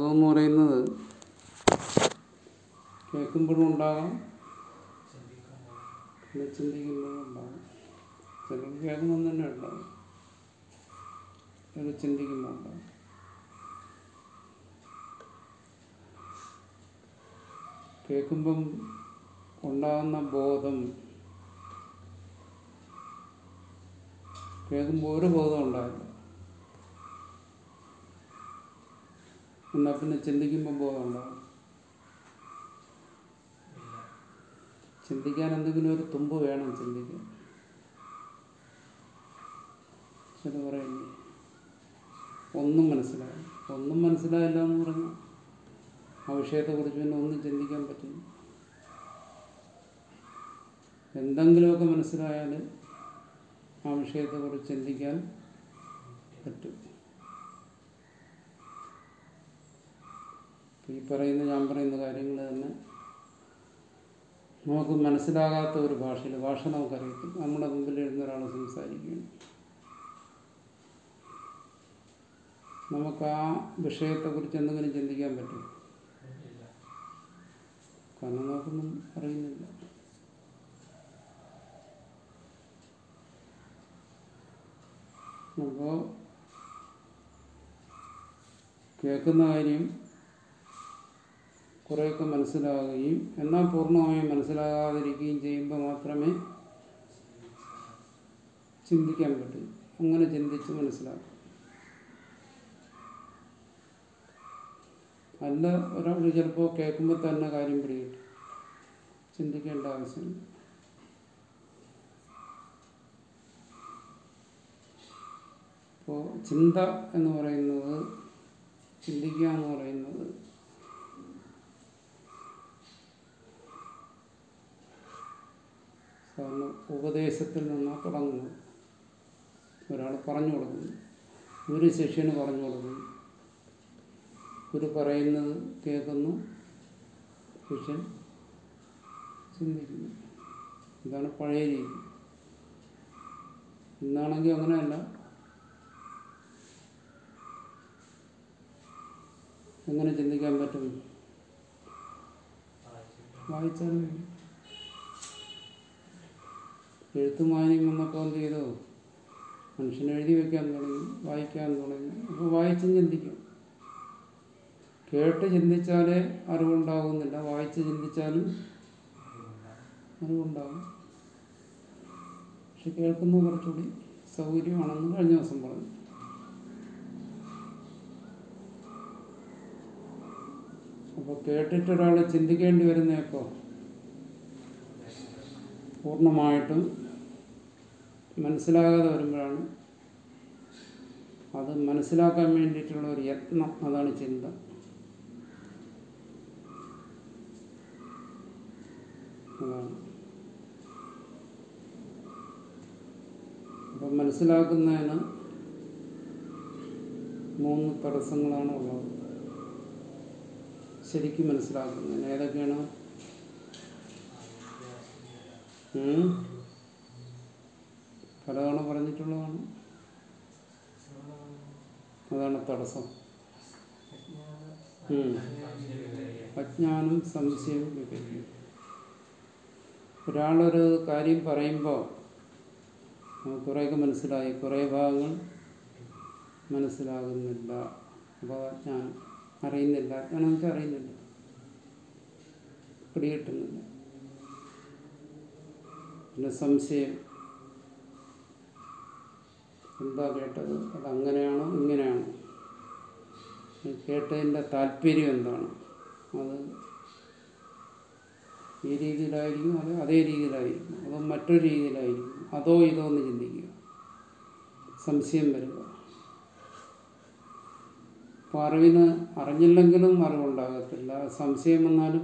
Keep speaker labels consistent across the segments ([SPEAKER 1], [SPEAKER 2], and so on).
[SPEAKER 1] ബോധം എന്ന് പറയുന്നത് കേൾക്കുമ്പോഴും ഉണ്ടാകാം പിന്നെ ചിന്തിക്കുമ്പോഴും ഉണ്ടാകും ചിലർ കേൾക്കുമ്പോൾ തന്നെ ഉണ്ടാകും ചിലർ ചിന്തിക്കുമ്പോൾ ഉണ്ടാകും കേൾക്കുമ്പം ഉണ്ടാകുന്ന ബോധം കേൾക്കുമ്പോൾ ഒരു ബോധം ഉണ്ടായില്ല എന്നാൽ പിന്നെ ചിന്തിക്കുമ്പോൾ ബോധം ഉണ്ടാകും ചിന്തിക്കാൻ എന്തെങ്കിലും ഒരു തുമ്പ് വേണം ചിന്തിക്കാൻ ചില പറയുന്നു ഒന്നും മനസ്സിലായി ഒന്നും മനസ്സിലായില്ല എന്ന് പറഞ്ഞാൽ ആ വിഷയത്തെക്കുറിച്ച് പിന്നെ ഒന്നും ചിന്തിക്കാൻ പറ്റില്ല എന്തെങ്കിലുമൊക്കെ മനസ്സിലായാൽ ആ വിഷയത്തെക്കുറിച്ച് ചിന്തിക്കാൻ പറ്റും ഈ പറയുന്ന ഞാൻ പറയുന്ന കാര്യങ്ങൾ തന്നെ നമുക്ക് മനസ്സിലാകാത്ത ഒരു ഭാഷയിൽ ഭാഷ നമുക്കറിയത്തില്ല നമ്മുടെ മുമ്പിൽ എഴുന്ന ഒരാൾ സംസാരിക്കുകയാണ് നമുക്ക് ആ വിഷയത്തെക്കുറിച്ച് എന്തെങ്കിലും ചിന്തിക്കാൻ പറ്റും കാരണം നമുക്കൊന്നും അറിയുന്നില്ല അപ്പോൾ കേൾക്കുന്ന കാര്യം കുറേയൊക്കെ മനസ്സിലാകുകയും എന്നാൽ പൂർണ്ണമായും മനസ്സിലാകാതിരിക്കുകയും ചെയ്യുമ്പോൾ മാത്രമേ ചിന്തിക്കാൻ പറ്റൂ അങ്ങനെ ചിന്തിച്ച് മനസ്സിലാക്കും അല്ല ഒരാൾ ചിലപ്പോൾ കേൾക്കുമ്പോൾ തന്നെ കാര്യം പിടികിട്ടും ചിന്തിക്കേണ്ട ആവശ്യമില്ല അപ്പോൾ ചിന്ത എന്ന് പറയുന്നത് ചിന്തിക്കുക എന്ന് പറയുന്നത് സാധാരണ ഉപദേശത്തിൽ നിന്നാണ് തുടങ്ങുന്നത് ഒരാൾ പറഞ്ഞു കൊടുക്കുന്നു ഒരു ശിഷ്യന് പറഞ്ഞു കൊടുക്കുന്നു ഗുരു പറയുന്നത് കേൾക്കുന്നു ശിഷ്യൻ ചിന്തിക്കുന്നു ഇതാണ് പഴയ രീതി ഇന്നാണെങ്കിൽ അങ്ങനെയല്ല എങ്ങനെ ചിന്തിക്കാൻ പറ്റും വായിച്ചാലും മതി. എഴുത്തും വായനയും വന്നപ്പോൾ എന്ത് ചെയ്തു മനുഷ്യൻ എഴുതി വെക്കാൻ തുടങ്ങി വായിക്കാൻ തുടങ്ങി അപ്പോൾ വായിച്ചും ചിന്തിക്കും കേട്ട് ചിന്തിച്ചാലേ അറിവുണ്ടാകുന്നില്ല വായിച്ച് ചിന്തിച്ചാലും അറിവുണ്ടാകും പക്ഷെ കേൾക്കുന്നത് കുറച്ചുകൂടി സൗകര്യമാണെന്ന് കഴിഞ്ഞ ദിവസം പറഞ്ഞു അപ്പോൾ കേട്ടിട്ടൊരാൾ ചിന്തിക്കേണ്ടി വരുന്നപ്പോൾ പൂർണ്ണമായിട്ടും മനസ്സിലാകാതെ വരുമ്പോഴാണ് അത് മനസ്സിലാക്കാൻ വേണ്ടിയിട്ടുള്ള ഒരു യത്നം അതാണ് ചിന്ത അതാണ് അപ്പം മനസ്സിലാക്കുന്നതിന് മൂന്ന് തടസ്സങ്ങളാണ് ഉള്ളത് ശരിക്കും മനസ്സിലാക്കുന്നതിന് ഏതൊക്കെയാണ് ഉം? പലതവണ പറഞ്ഞിട്ടുള്ളതാണ് അതാണ് തടസ്സം ഉം. അജ്ഞാനം സംശയം വിപര്യം ഒരാളൊരു കാര്യം പറയുമ്പോൾ നമുക്ക് കുറേയൊക്കെ മനസ്സിലായി കുറേ ഭാഗങ്ങൾ മനസ്സിലാകുന്നില്ല അപ്പോൾ അജ്ഞാനം അറിയുന്നില്ല അജ്ഞാനം എന്ന് വെച്ചാൽ അറിയുന്നില്ല പിടികിട്ടുന്നില്ല പിന്നെ സംശയം എന്താ കേട്ടത് അത് അങ്ങനെയാണോ ഇങ്ങനെയാണോ ഈ കേട്ടതിൻ്റെ താല്പര്യം എന്താണ് അത് ഈ രീതിയിലായിരിക്കും അത് അതേ രീതിയിലായിരിക്കും അതോ മറ്റൊരു രീതിയിലായിരിക്കും അതോ ഇതോ എന്ന് ചിന്തിക്കുക സംശയം വരിക അപ്പോൾ അറിവിന് അറിഞ്ഞില്ലെങ്കിലും അറിവുണ്ടാകത്തില്ല സംശയം വന്നാലും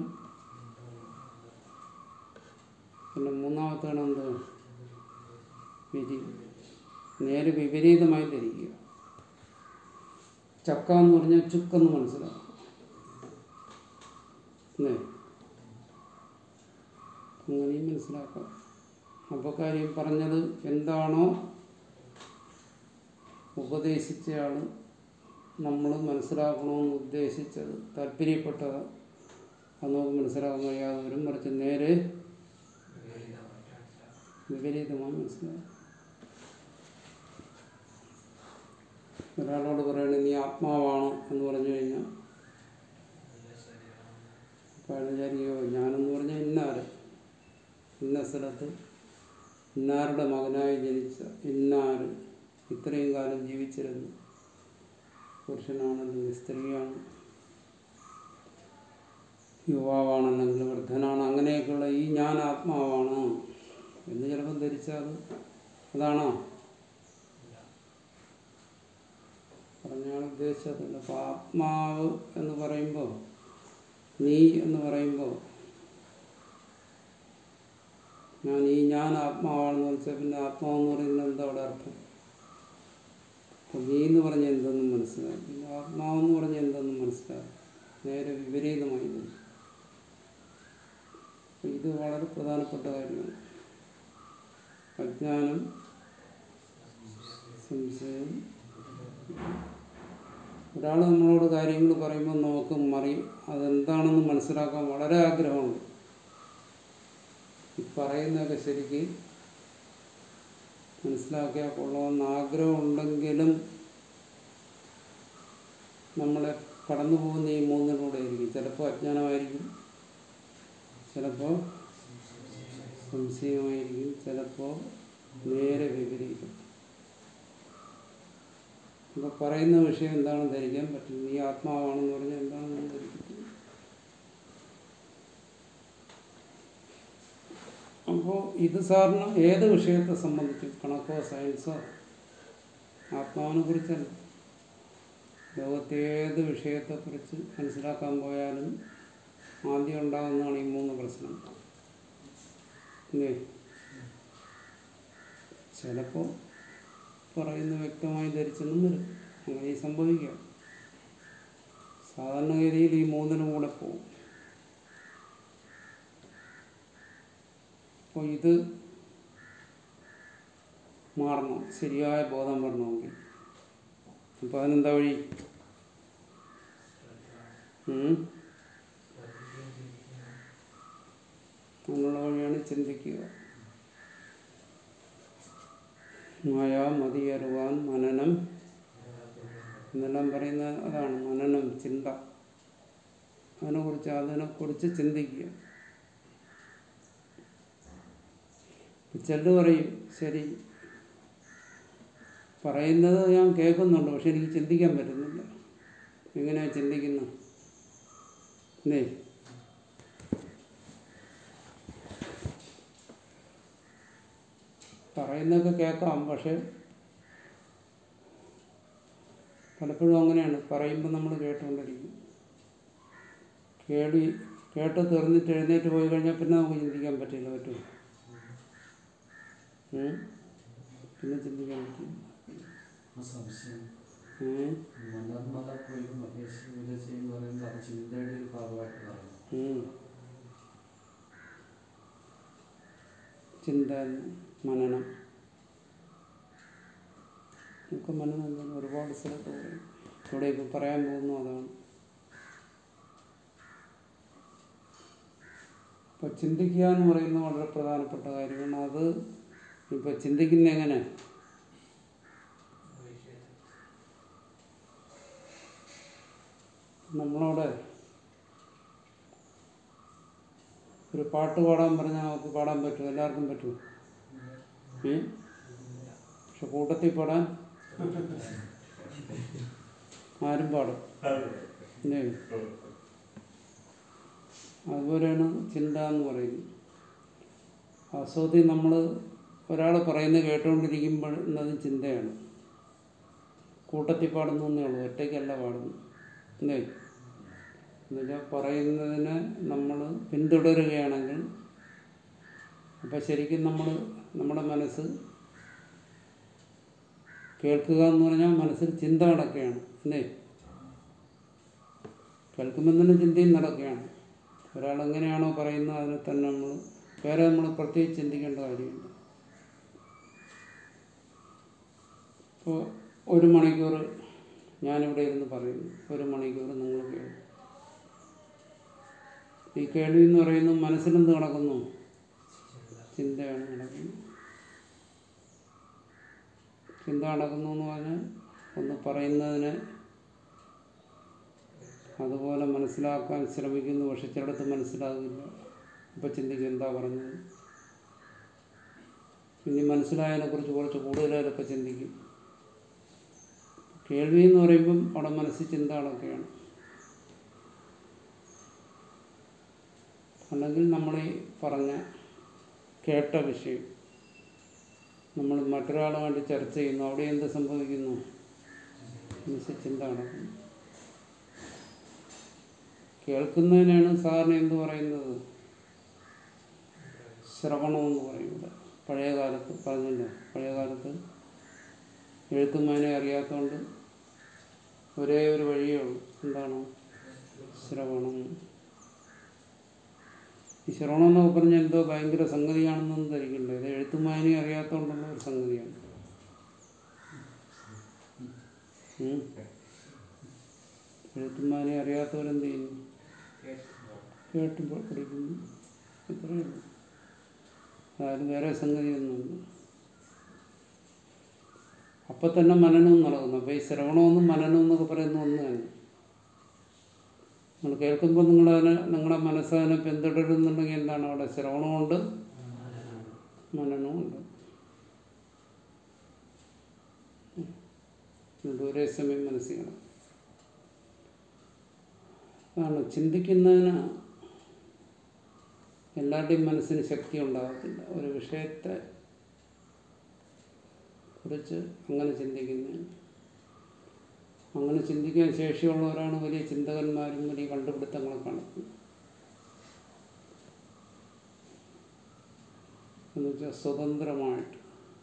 [SPEAKER 1] പിന്നെ മൂന്നാമത്താണ് എന്ത് വിധി നേരെ വിപരീതമായി ധരിക്കുക ചക്ക എന്ന് പറഞ്ഞാൽ ചുക്കെന്ന് മനസ്സിലാക്കും അല്ലേ അങ്ങനെയും മനസ്സിലാക്കാം അപ്പോൾ കാര്യം പറഞ്ഞത് എന്താണോ ഉപദേശിച്ചയാൾ നമ്മൾ മനസ്സിലാക്കണമെന്ന് ഉദ്ദേശിച്ചത് താല്പര്യപ്പെട്ടത് അത് നമുക്ക് മനസ്സിലാക്കാൻ കഴിയാതെ വരും മറിച്ച് നേരെ വിപരീതമായി മനസ്സിലാകും ഒരാളോട് പറയണേ നീ ആത്മാവാണ് എന്ന് പറഞ്ഞു കഴിഞ്ഞാൽ അപ്പോൾ അയാൾ വിചാരിക്കോ ഞാനെന്ന് പറഞ്ഞാൽ ഇന്നാര് ഇന്ന സ്ഥലത്ത് ഇന്നാരുടെ മകനായി ജനിച്ച ഇന്നാര് ഇത്രയും കാലം ജീവിച്ചിരുന്നു പുരുഷനാണെങ്കിൽ സ്ത്രീയാണ് യുവാവാണെന്നെങ്കിൽ വൃദ്ധനാണ് അങ്ങനെയൊക്കെയുള്ള ഈ ഞാൻ ആത്മാവാണ് എന്ന് ചിലപ്പം ധരിച്ചാൽ അതാണോ പറഞ്ഞാൽ ഉദ്ദേശിച്ചതല്ല അപ്പോൾ ആത്മാവ് എന്ന് പറയുമ്പോൾ നീ എന്ന് പറയുമ്പോൾ ഞാൻ ഈ ഞാൻ ആത്മാവാണെന്ന് വെച്ചാൽ പിന്നെ ആത്മാവെന്ന് പറയുന്നത് എന്താ അവിടെ അർത്ഥം അപ്പോൾ നീ എന്ന് പറഞ്ഞ എന്തെന്നും മനസ്സിലായി പിന്നെ ആത്മാവെന്ന് പറഞ്ഞ എന്തെന്നും മനസ്സിലായി നേരെ വിപരീതമായി വരും അപ്പോൾ ഇത് വളരെ പ്രധാനപ്പെട്ട കാര്യമാണ് അജ്ഞാനം സംശയം ഒരാൾ നമ്മളോട് കാര്യങ്ങൾ പറയുമ്പോൾ നമുക്ക് മറി അതെന്താണെന്ന് മനസ്സിലാക്കാൻ വളരെ ആഗ്രഹമുണ്ട് ഈ പറയുന്നതൊക്കെ ശരിക്ക് മനസ്സിലാക്കിയാൽ കൊള്ളാമെന്ന് ആഗ്രഹമുണ്ടെങ്കിലും നമ്മളെ കടന്നു പോകുന്ന ഈ മൂന്നിലൂടെ ആയിരിക്കും ചിലപ്പോൾ അജ്ഞാനമായിരിക്കും ചിലപ്പോൾ സംശയമായിരിക്കും ചിലപ്പോൾ നേരെ വിപരീതം അപ്പോൾ പറയുന്ന വിഷയം എന്താണെന്ന് ധരിക്കാൻ പറ്റും നീ ആത്മാവാണെന്ന് പറഞ്ഞാൽ എന്താണെന്ന് ധരിക്കത്തില്ല അപ്പോൾ ഇത് സാറിന് ഏത് വിഷയത്തെ സംബന്ധിച്ചും കണക്കോ സയൻസോ ആത്മാവിനെ കുറിച്ചല്ല ലോകത്തെ ഏത് വിഷയത്തെക്കുറിച്ച് മനസ്സിലാക്കാൻ പോയാലും ആദ്യം ഉണ്ടാകുന്നതാണ് ഈ മൂന്ന് പ്രശ്നം ഇല്ലേ ചിലപ്പോൾ പറയുന്ന വ്യക്തമായി ധരിച്ചെന്നും വരും അങ്ങനെ സംഭവിക്കാം സാധാരണഗതിയിൽ ഈ മൂന്നിനും കൂടെ പോകും അപ്പോൾ ഇത് മാറണം ശരിയായ ബോധം വരണമെങ്കിൽ അപ്പോൾ അതിനെന്താ വഴി ഉം? അതിനുള്ള വഴിയാണ് ചിന്തിക്കുക മായ മതിയറുവാൻ മനനം എന്നെല്ലാം പറയുന്ന അതാണ് മനനം ചിന്ത അതിനെക്കുറിച്ച് അതിനെക്കുറിച്ച് ചിന്തിക്കുക ചിലർ പറയും ശരി പറയുന്നത് ഞാൻ കേൾക്കുന്നുണ്ട് പക്ഷെ എനിക്ക് ചിന്തിക്കാൻ പറ്റുന്നില്ല എങ്ങനെയാണ് ചിന്തിക്കുന്നത് അല്ലേ പറയുന്നതൊക്കെ കേൾക്കാം പക്ഷെ പലപ്പോഴും അങ്ങനെയാണ് പറയുമ്പോൾ നമ്മൾ കേട്ടുകൊണ്ടിരിക്കും കേളി കേട്ട് തീർന്നിട്ട് എഴുന്നേറ്റ് പോയി കഴിഞ്ഞാൽ പിന്നെ നമുക്ക് ചിന്തിക്കാൻ പറ്റില്ല പറ്റുമോ ഉം? പിന്നെ ചിന്തിക്കാൻ പറ്റില്ല
[SPEAKER 2] സംശയം
[SPEAKER 1] ഉം?
[SPEAKER 2] മലർമലപ്പൊഴിയും മഹേഷ് മുലശ്ശേരി എന്ന് പറയുന്നത് അത് ചിന്തയുടെ ഒരു ഭാഗമായിട്ട് പറയുന്നു
[SPEAKER 1] ഉം. ചിന്ത മനനം നമുക്ക് മനനം എന്താണ് ഒരുപാട് സ്ഥലത്ത് പറയും ഇവിടെ ഇപ്പം പറയാൻ പോകുന്നു അതാണ് ഇപ്പം ചിന്തിക്കുക എന്ന് പറയുന്നത് വളരെ പ്രധാനപ്പെട്ട കാര്യമാണ് അത് ഇപ്പം ചിന്തിക്കുന്ന എങ്ങനെ നമ്മളോട് ഒരു പാട്ട് പാടാൻ പറഞ്ഞാൽ നമുക്ക് പാടാൻ പറ്റും എല്ലാവർക്കും പറ്റും ഏ പക്ഷെ കൂട്ടത്തിൽ പാടാൻ ആരും പാടും ഇല്ലേ അതുപോലെയാണ് ചിന്ത എന്ന് പറയുന്നത് വാസ്തവത്തിൽ നമ്മൾ ഒരാൾ പറയുന്നത് കേട്ടുകൊണ്ടിരിക്കുമ്പോൾ എന്നത് ചിന്തയാണ് കൂട്ടത്തിൽ പാടുന്നു എന്നേ ഉള്ളൂ ഒറ്റയ്ക്കല്ല പാടുന്നു അല്ലേ എന്നുവെച്ചാൽ പറയുന്നതിനെ നമ്മൾ പിന്തുടരുകയാണെങ്കിൽ അപ്പം ശരിക്കും നമ്മൾ നമ്മുടെ മനസ്സ് കേൾക്കുക എന്ന് പറഞ്ഞാൽ മനസ്സിൽ ചിന്ത നടക്കുകയാണ് അല്ലേ കേൾക്കുമ്പോൾ തന്നെ ചിന്തയും നടക്കുകയാണ് ഒരാൾ എങ്ങനെയാണോ പറയുന്നത് അതിനെ തന്നെ നമ്മൾ വേറെ നമ്മൾ പ്രത്യേകിച്ച് ചിന്തിക്കേണ്ട കാര്യമില്ല ഇപ്പോൾ ഒരു മണിക്കൂർ ഞാനിവിടെ ഇരുന്ന് പറയുന്നു ഒരു മണിക്കൂർ നിങ്ങൾ കേൾക്കും ഈ കേൾവി എന്ന് പറയുന്നത് മനസ്സിലെന്ത് നടക്കുന്നു ചിന്തയാണ് നടക്കുന്നത് ചിന്ത നടക്കുന്നു എന്ന് പറഞ്ഞാൽ ഒന്ന് പറയുന്നതിനെ അതുപോലെ മനസ്സിലാക്കാൻ ശ്രമിക്കുന്നു പക്ഷെ ചിലടത്ത് മനസ്സിലാകില്ല അപ്പം ചിന്തിക്കും എന്താ പറഞ്ഞത് ഇനി മനസ്സിലായതിനെ കുറിച്ച് കുറച്ച് കൂടുതലൊക്കെ ചിന്തിക്കും കേൾവി എന്ന് പറയുമ്പം അവിടെ മനസ്സിൽ ചിന്തകളൊക്കെയാണ് അല്ലെങ്കിൽ നമ്മൾ ഈ പറഞ്ഞ കേട്ട വിഷയം നമ്മൾ മറ്റൊരാളുമായിട്ട് ചർച്ച ചെയ്യുന്നു അവിടെ എന്ത് സംഭവിക്കുന്നു മനസ്സിൽ ചിന്ത നടക്കുന്നു കേൾക്കുന്നതിനാണ് സാറിന് എന്ത് പറയുന്നത് ശ്രവണമെന്ന് പറയും ഇവിടെ പഴയ കാലത്ത് പറഞ്ഞല്ലോ പഴയ കാലത്ത് എഴുത്തുമാനെ അറിയാത്തതുകൊണ്ട് ഒരേ ഒരു വഴിയേ ഉള്ളൂ എന്താണ് ശ്രവണം ഈ ശ്രവണം എന്നൊക്കെ പറഞ്ഞാൽ എന്തോ ഭയങ്കര സംഗതിയാണെന്നൊന്നും ധരിക്കണ്ട ഇത് എഴുത്തുമാനെ അറിയാത്തതുകൊണ്ടുള്ള ഒരു സംഗതിയാണ് ഉം. എഴുത്തുമാനെ അറിയാത്തവരെന്ത് ചെയ്യുന്നു കേട്ടുമ്പോൾ പഠിക്കുന്നു ഇത്രയേ ഉള്ളൂ അതായത് വേറെ സംഗതിയൊന്നുമില്ല അപ്പം തന്നെ മനനവും നടക്കുന്നു അപ്പോൾ ഈ ശ്രവണമെന്നും മനനവും എന്നൊക്കെ പറയുന്ന ഒന്ന് തന്നെ നിങ്ങൾ കേൾക്കുമ്പോൾ നിങ്ങളതിനെ നിങ്ങളുടെ മനസ്സതിനെ പിന്തുടരുന്നുണ്ടെങ്കിൽ എന്താണ് അവിടെ ശ്രവണമുണ്ട് മനനവുമുണ്ട് ഇത് ഒരേ സമയം മനസ്സിലാണ് അതാണ് ചിന്തിക്കുന്നതിന് എല്ലാവരുടെയും മനസ്സിന് ശക്തി ഉണ്ടാകത്തില്ല ഒരു വിഷയത്തെ കുറിച്ച് അങ്ങനെ ചിന്തിക്കുന്നതിന് അങ്ങനെ ചിന്തിക്കാൻ ശേഷിയുള്ളവരാണ് വലിയ ചിന്തകന്മാരും വലിയ കണ്ടുപിടുത്തങ്ങളൊക്കെ നടത്തുന്നത് എന്നുവെച്ചാൽ സ്വതന്ത്രമായിട്ട്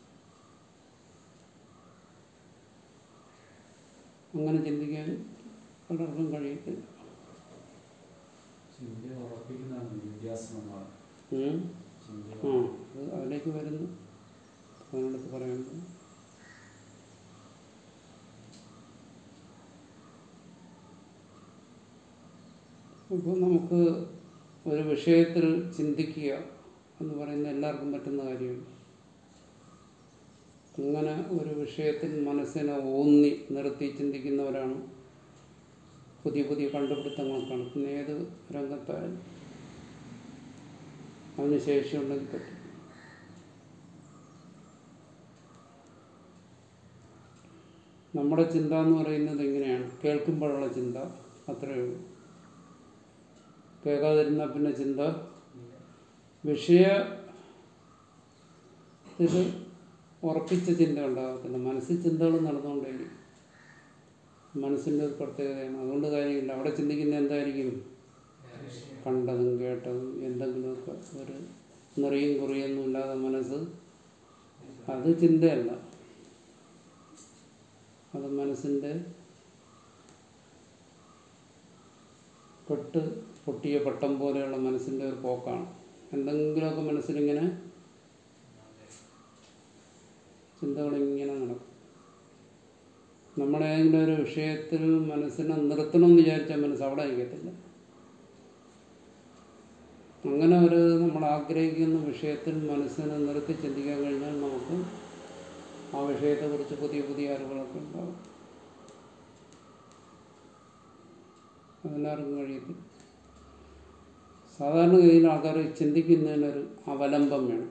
[SPEAKER 1] അങ്ങനെ ചിന്തിക്കാൻ പലർക്കും കഴിയത്തില്ല
[SPEAKER 2] ചിന്തയെ ഉറപ്പിക്കുന്നതാണ് നിത്യാസനമാണ്
[SPEAKER 1] ഉം.
[SPEAKER 2] ചിന്ത
[SPEAKER 1] ആ അത് അതിലേക്ക് വരുന്നു അതിനടുത്ത് പറയുന്നത് ഇപ്പോൾ നമുക്ക് ഒരു വിഷയത്തിൽ ചിന്തിക്കുക എന്ന് പറയുന്നത് എല്ലാവർക്കും പറ്റുന്ന കാര്യമാണ് അങ്ങനെ ഒരു വിഷയത്തിൽ മനസ്സിനെ ഊന്നി നിർത്തി ചിന്തിക്കുന്നവരാണ് പുതിയ പുതിയ കണ്ടുപിടുത്തങ്ങൾ നടത്തുന്ന ഏത് രംഗത്തായാലും അതിന് ശേഷിയുണ്ടെങ്കിൽ പറ്റും നമ്മുടെ ചിന്ത എന്ന് പറയുന്നത് എങ്ങനെയാണ് കേൾക്കുമ്പോഴുള്ള ചിന്ത അത്രയേ ഉള്ളൂ കേൾക്കാതിരുന്നാൽ പിന്നെ ചിന്ത വിഷയത്തിൽ ഉറപ്പിച്ച ചിന്ത ഉണ്ടാകത്തില്ല മനസ്സിൽ ചിന്തകൾ നടന്നുകൊണ്ടേയിരിക്കും മനസ്സിൻ്റെ ഒരു പ്രത്യേകതയാണ് അതുകൊണ്ട് കാര്യമില്ല അവിടെ ചിന്തിക്കുന്ന എന്തായിരിക്കും കണ്ടതും കേട്ടതും എന്തെങ്കിലുമൊക്കെ ഒരു നിറയും കുറിയൊന്നും ഇല്ലാതെ മനസ്സ് അത് ചിന്തയല്ല അത് മനസ്സിൻ്റെ പെട്ട് പൊട്ടിയ പട്ടം പോലെയുള്ള മനസ്സിൻ്റെ ഒരു പോക്കാണ് എന്തെങ്കിലുമൊക്കെ മനസ്സിലിങ്ങനെ ചിന്തകളിങ്ങനെ നടക്കും നമ്മളേതെങ്കിലും ഒരു വിഷയത്തിൽ മനസ്സിനെ നിർത്തണമെന്ന് വിചാരിച്ചാൽ മനസ്സ് അവിടെ നിൽക്കത്തില്ല അങ്ങനെ ഒരു നമ്മൾ ആഗ്രഹിക്കുന്ന വിഷയത്തിൽ മനസ്സിനെ നിർത്തി ചിന്തിക്കാൻ കഴിഞ്ഞാൽ നമുക്ക് ആ വിഷയത്തെക്കുറിച്ച് പുതിയ പുതിയ അറിവുകളൊക്കെ ഉണ്ടാകും അതെല്ലാവർക്കും കഴിയത്തില്ല സാധാരണഗതിയിൽ ആൾക്കാർ ചിന്തിക്കുന്നതിനൊരു അവലംബം വേണം